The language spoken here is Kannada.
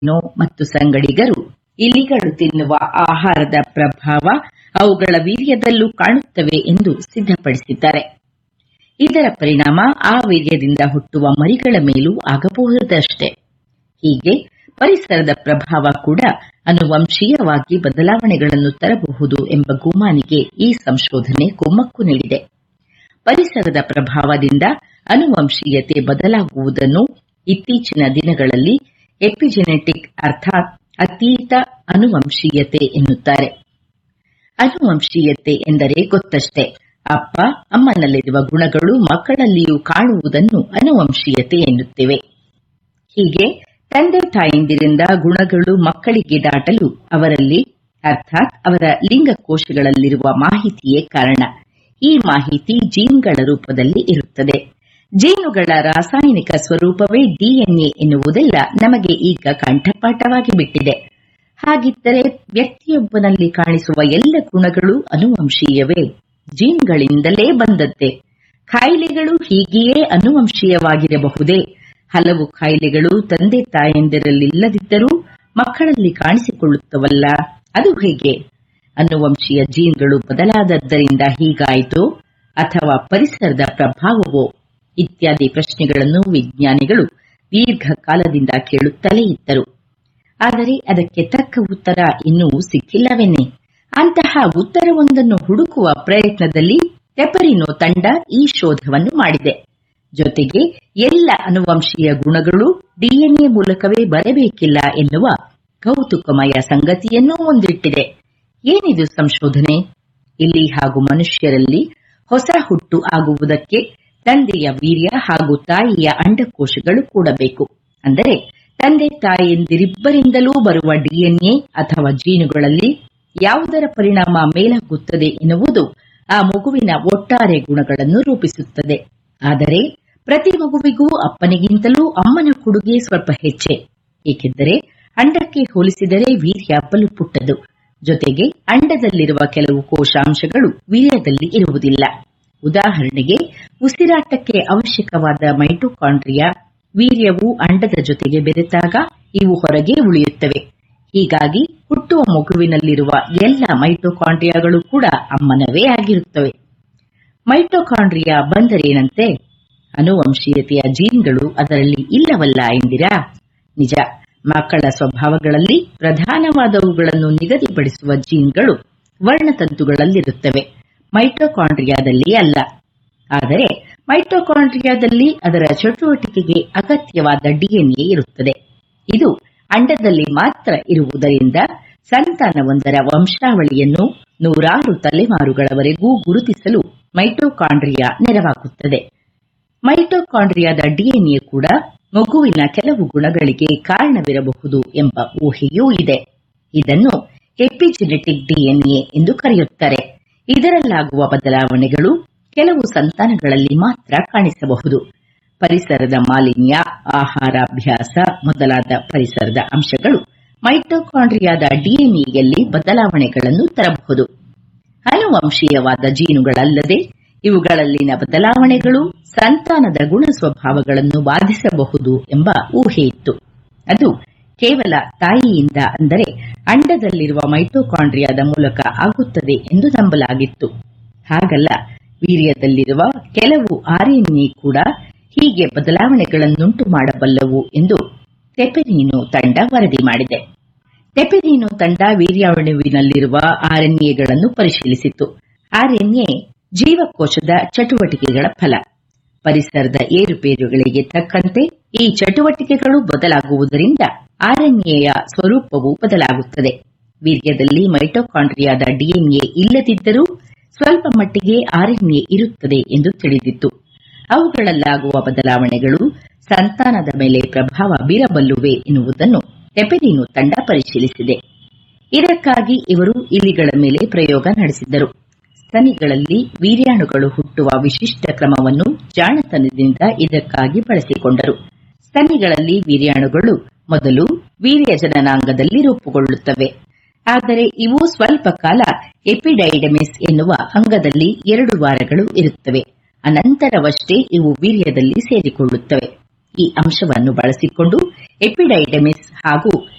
ನೋ ಮತ್ತು ಸಂಗಡಿಗರು ಇಲಿಗಳು ತಿನ್ನುವ ಆಹಾರದ ಪ್ರಭಾವ ಅವುಗಳ ವೀರ್ಯದಲ್ಲೂ ಕಾಣುತ್ತವೆ ಎಂದು ಸಿದ್ಧಪಡಿಸಿದ್ದಾರೆ ಇದರ ಪರಿಣಾಮ ಆ ವೀರ್ಯದಿಂದ ಹುಟ್ಟುವ ಮರಿಗಳ ಮೇಲೂ ಆಗಬಹುದಷ್ಟೇ ಹೀಗೆ ಪರಿಸರದ ಪ್ರಭಾವ ಕೂಡ ಅನುವಂಶೀಯವಾಗಿ ಬದಲಾವಣೆಗಳನ್ನು ತರಬಹುದು ಎಂಬ ಗುಮಾನಿಗೆ ಈ ಸಂಶೋಧನೆ ಕುಮ್ಮಕ್ಕು ನೀಡಿದೆ ಪರಿಸರದ ಪ್ರಭಾವದಿಂದ ಅನುವಂಶೀಯತೆ ಬದಲಾಗುವುದನ್ನು ಇತ್ತೀಚಿನ ದಿನಗಳಲ್ಲಿ ಎಪಿಜೆನೆಟಿಕ್ ಅರ್ಥಾತ್ ಅತೀತ ಅನುವಂಶೀಯತೆ ಎನ್ನುತ್ತಾರೆ ಅನುವಂಶೀಯತೆ ಎಂದರೆ ಗೊತ್ತಷ್ಟೇ ಅಪ್ಪ ಅಮ್ಮನಲ್ಲಿರುವ ಗುಣಗಳು ಮಕ್ಕಳಲ್ಲಿಯೂ ಕಾಣುವುದನ್ನು ಅನುವಂಶೀಯತೆ ಎನ್ನುತ್ತೇವೆ ಹೀಗೆ ತಂದೆ ತಾಯಂದಿರಿಂದ ಗುಣಗಳು ಮಕ್ಕಳಿಗೆ ದಾಟಲು ಅವರಲ್ಲಿ ಅರ್ಥಾತ್ ಅವರ ಲಿಂಗಕೋಶಗಳಲ್ಲಿರುವ ಮಾಹಿತಿಯೇ ಕಾರಣ ಈ ಮಾಹಿತಿ ಜೀನ್ಗಳ ರೂಪದಲ್ಲಿ ಇರುತ್ತದೆ ಜೀನುಗಳ ರಾಸಾಯನಿಕ ಸ್ವರೂಪವೇ ಡಿಎನ್ಎ ಎನ್ನುವುದೆಲ್ಲ ನಮಗೆ ಈಗ ಕಂಠಪಾಠವಾಗಿ ಬಿಟ್ಟಿದೆ ಹಾಗಿದ್ದರೆ ವ್ಯಕ್ತಿಯೊಬ್ಬನಲ್ಲಿ ಕಾಣಿಸುವ ಎಲ್ಲ ಗುಣಗಳು ಅನುವಂಶೀಯವೇ ಜೀನ್ಗಳಿಂದಲೇ ಬಂದದ್ದೇ ಕಾಯಿಲೆಗಳು ಹೀಗೆಯೇ ಅನುವಂಶೀಯವಾಗಿರಬಹುದೇ ಹಲವು ಕಾಯಿಲೆಗಳು ತಂದೆ ತಾಯಂದಿರಲ್ಲಿಲ್ಲದಿದ್ದರೂ ಮಕ್ಕಳಲ್ಲಿ ಕಾಣಿಸಿಕೊಳ್ಳುತ್ತವಲ್ಲ ಅದು ಹೇಗೆ ಅನುವಂಶೀಯ ಜೀನ್ಗಳು ಬದಲಾದದ್ದರಿಂದ ಹೀಗಾಯಿತೋ ಅಥವಾ ಪರಿಸರದ ಪ್ರಭಾವವೋ ಇತ್ಯಾದಿ ಪ್ರಶ್ನೆಗಳನ್ನು ವಿಜ್ಞಾನಿಗಳು ದೀರ್ಘಕಾಲದಿಂದ ಕೇಳುತ್ತಲೇ ಇದ್ದರು ಆದರೆ ಅದಕ್ಕೆ ತಕ್ಕ ಉತ್ತರ ಇನ್ನೂ ಸಿಕ್ಕಿಲ್ಲವೆನ್ನೆ ಅಂತಹ ಉತ್ತರವೊಂದನ್ನು ಹುಡುಕುವ ಪ್ರಯತ್ನದಲ್ಲಿ ಟೆಪರಿನೋ ತಂಡ ಈ ಶೋಧವನ್ನು ಮಾಡಿದೆ ಜೊತೆಗೆ ಎಲ್ಲ ಅನುವಂಶೀಯ ಗುಣಗಳು ಡಿಎನ್ಎ ಮೂಲಕವೇ ಬರಬೇಕಿಲ್ಲ ಎನ್ನುವ ಕೌತುಕಮಯ ಸಂಗತಿಯನ್ನೂ ಮುಂದಿಟ್ಟಿದೆ ಏನಿದು ಸಂಶೋಧನೆ ಇಲ್ಲಿ ಹಾಗೂ ಮನುಷ್ಯರಲ್ಲಿ ಹೊಸ ಹುಟ್ಟು ಆಗುವುದಕ್ಕೆ ತಂದೆಯ ವೀರ್ಯ ಹಾಗೂ ತಾಯಿಯ ಅಂಡಕೋಶಗಳು ಕೂಡಬೇಕು ಅಂದರೆ ತಂದೆ ತಾಯಿಯಂದಿರಿಬ್ಬರಿಂದಲೂ ಬರುವ ಡಿಎನ್ಎ ಅಥವಾ ಜೀನುಗಳಲ್ಲಿ ಯಾವುದರ ಪರಿಣಾಮ ಮೇಲಾಗುತ್ತದೆ ಎನ್ನುವುದು ಆ ಮಗುವಿನ ಒಟ್ಟಾರೆ ಗುಣಗಳನ್ನು ರೂಪಿಸುತ್ತದೆ ಆದರೆ ಪ್ರತಿ ಮಗುವಿಗೂ ಅಪ್ಪನಿಗಿಂತಲೂ ಅಮ್ಮನ ಕೊಡುಗೆ ಸ್ವಲ್ಪ ಹೆಚ್ಚೆ ಏಕೆಂದರೆ ಅಂಡಕ್ಕೆ ಹೋಲಿಸಿದರೆ ವೀರ್ಯ ಬಲು ಪುಟ್ಟದು ಜೊತೆಗೆ ಅಂಡದಲ್ಲಿರುವ ಕೆಲವು ಕೋಶಾಂಶಗಳು ವೀರ್ಯದಲ್ಲಿ ಇರುವುದಿಲ್ಲ ಉದಾಹರಣೆಗೆ ಉಸಿರಾಟಕ್ಕೆ ಅವಶ್ಯಕವಾದ ಮೈಟೊಕಾಂಡ್ರಿಯಾ ವೀರ್ಯವು ಅಂಡದ ಜೊತೆಗೆ ಬೆರೆತಾಗ ಇವು ಹೊರಗೆ ಉಳಿಯುತ್ತವೆ ಹೀಗಾಗಿ ಹುಟ್ಟುವ ಮಗುವಿನಲ್ಲಿರುವ ಎಲ್ಲ ಮೈಟೊಕಾಂಡ್ರಿಯಾಗಳು ಕೂಡ ಅಮ್ಮನವೇ ಆಗಿರುತ್ತವೆ ಮೈಟೊಕಾಂಡ್ರಿಯಾ ಬಂದರೇನಂತೆ ಅನುವಂಶೀಯತೆಯ ಜೀನ್ಗಳು ಅದರಲ್ಲಿ ಇಲ್ಲವಲ್ಲ ಎಂದಿರಾ ನಿಜ ಮಕ್ಕಳ ಸ್ವಭಾವಗಳಲ್ಲಿ ಪ್ರಧಾನವಾದವುಗಳನ್ನು ನಿಗದಿಪಡಿಸುವ ಜೀನ್ಗಳು ವರ್ಣತಂತುಗಳಲ್ಲಿರುತ್ತವೆ ಮೈಟೊಕಾಂಡ್ರಿಯಾದಲ್ಲಿ ಅಲ್ಲ ಆದರೆ ಮೈಟೊಕಾಂಡ್ರಿಯಾದಲ್ಲಿ ಅದರ ಚಟುವಟಿಕೆಗೆ ಅಗತ್ಯವಾದ ಡಿಎನ್ಎ ಇರುತ್ತದೆ ಇದು ಅಂಡದಲ್ಲಿ ಮಾತ್ರ ಇರುವುದರಿಂದ ಸಂತಾನವೊಂದರ ವಂಶಾವಳಿಯನ್ನು ನೂರಾರು ತಲೆಮಾರುಗಳವರೆಗೂ ಗುರುತಿಸಲು ಮೈಟೊಕಾಂಡ್ರಿಯಾ ನೆರವಾಗುತ್ತದೆ ಮೈಟೊಕಾಂಡ್ರಿಯಾದ ಡಿಎನ್ಎ ಕೂಡ ಮಗುವಿನ ಕೆಲವು ಗುಣಗಳಿಗೆ ಕಾರಣವಿರಬಹುದು ಎಂಬ ಊಹೆಯೂ ಇದೆ ಇದನ್ನು ಎಪಿಜೆನೆಟಿಕ್ ಡಿಎನ್ಎ ಎಂದು ಕರೆಯುತ್ತಾರೆ ಇದರಲ್ಲಾಗುವ ಬದಲಾವಣೆಗಳು ಕೆಲವು ಸಂತಾನಗಳಲ್ಲಿ ಮಾತ್ರ ಕಾಣಿಸಬಹುದು ಪರಿಸರದ ಮಾಲಿನ್ಯ ಆಹಾರಾಭ್ಯಾಸ ಮೊದಲಾದ ಪರಿಸರದ ಅಂಶಗಳು ಮೈಟೊಕಾಂಡ್ರಿಯಾದ ಡಿಎನ್ಎಯಲ್ಲಿ ಬದಲಾವಣೆಗಳನ್ನು ತರಬಹುದು ಅನುವಂಶೀಯವಾದ ಜೀನುಗಳಲ್ಲದೆ ಇವುಗಳಲ್ಲಿನ ಬದಲಾವಣೆಗಳು ಸಂತಾನದ ಗುಣ ಸ್ವಭಾವಗಳನ್ನು ಬಾಧಿಸಬಹುದು ಎಂಬ ಊಹೆ ಇತ್ತು ಅದು ಕೇವಲ ತಾಯಿಯಿಂದ ಅಂದರೆ ಅಂಡದಲ್ಲಿರುವ ಮೈಟೊಕಾಂಡ್ರಿಯಾದ ಮೂಲಕ ಆಗುತ್ತದೆ ಎಂದು ನಂಬಲಾಗಿತ್ತು ಹಾಗಲ್ಲ ವೀರ್ಯದಲ್ಲಿರುವ ಕೆಲವು ಆರ್ಎನ್ಎ ಕೂಡ ಹೀಗೆ ಬದಲಾವಣೆಗಳನ್ನುಂಟು ಮಾಡಬಲ್ಲವು ಎಂದು ಟೆಪೆರಿನೋ ತಂಡ ವರದಿ ಮಾಡಿದೆ ಟೆಪೆರಿನೋ ತಂಡ ವೀರ್ಯಾಣುವಿನಲ್ಲಿರುವ ಆರ್ಎನ್ಎಗಳನ್ನು ಪರಿಶೀಲಿಸಿತು ಆರ್ಎನ್ಎ ಜೀವಕೋಶದ ಚಟುವಟಿಕೆಗಳ ಫಲ ಪರಿಸರದ ಏರುಪೇರುಗಳಿಗೆ ತಕ್ಕಂತೆ ಈ ಚಟುವಟಿಕೆಗಳು ಬದಲಾಗುವುದರಿಂದ ಆರ್ಎನ್ಎಯ ಸ್ವರೂಪವು ಬದಲಾಗುತ್ತದೆ ವೀರ್ಯದಲ್ಲಿ ಮೈಟೊಕಾಂಡ್ರಿಯಾದ ಡಿಎನ್ಎ ಇಲ್ಲದಿದ್ದರೂ ಸ್ವಲ್ಪ ಮಟ್ಟಿಗೆ ಆರ್ಎನ್ಎ ಇರುತ್ತದೆ ಎಂದು ತಿಳಿದಿತ್ತು ಅವುಗಳಲ್ಲಾಗುವ ಬದಲಾವಣೆಗಳು ಸಂತಾನದ ಮೇಲೆ ಪ್ರಭಾವ ಬೀರಬಲ್ಲುವೆ ಎನ್ನುವುದನ್ನು ಟೆಪೆರಿನೋ ತಂಡ ಪರಿಶೀಲಿಸಿದೆ ಇದಕ್ಕಾಗಿ ಇವರು ಇಲಿಗಳ ಮೇಲೆ ಪ್ರಯೋಗ ನಡೆಸಿದ್ದರು ಸ್ತನಿಗಳಲ್ಲಿ ವೀರ್ಯಾಣುಗಳು ಹುಟ್ಟುವ ವಿಶಿಷ್ಟ ಕ್ರಮವನ್ನು ಜಾಣತನದಿಂದ ಇದಕ್ಕಾಗಿ ಬಳಸಿಕೊಂಡರು ಸ್ತನಿಗಳಲ್ಲಿ ವೀರ್ಯಾಣುಗಳು ಮೊದಲು ವೀರ್ಯ ಜನನಾಂಗದಲ್ಲಿ ರೂಪುಗೊಳ್ಳುತ್ತವೆ ಆದರೆ ಇವು ಸ್ವಲ್ಪ ಕಾಲ ಎಪಿಡೈಡಮಿಸ್ ಎನ್ನುವ ಅಂಗದಲ್ಲಿ ಎರಡು ವಾರಗಳು ಇರುತ್ತವೆ ಅನಂತರವಷ್ಟೇ ಇವು ವೀರ್ಯದಲ್ಲಿ ಸೇರಿಕೊಳ್ಳುತ್ತವೆ ಈ ಅಂಶವನ್ನು ಬಳಸಿಕೊಂಡು ಎಪಿಡೈಡಮಿಸ್ ಹಾಗೂ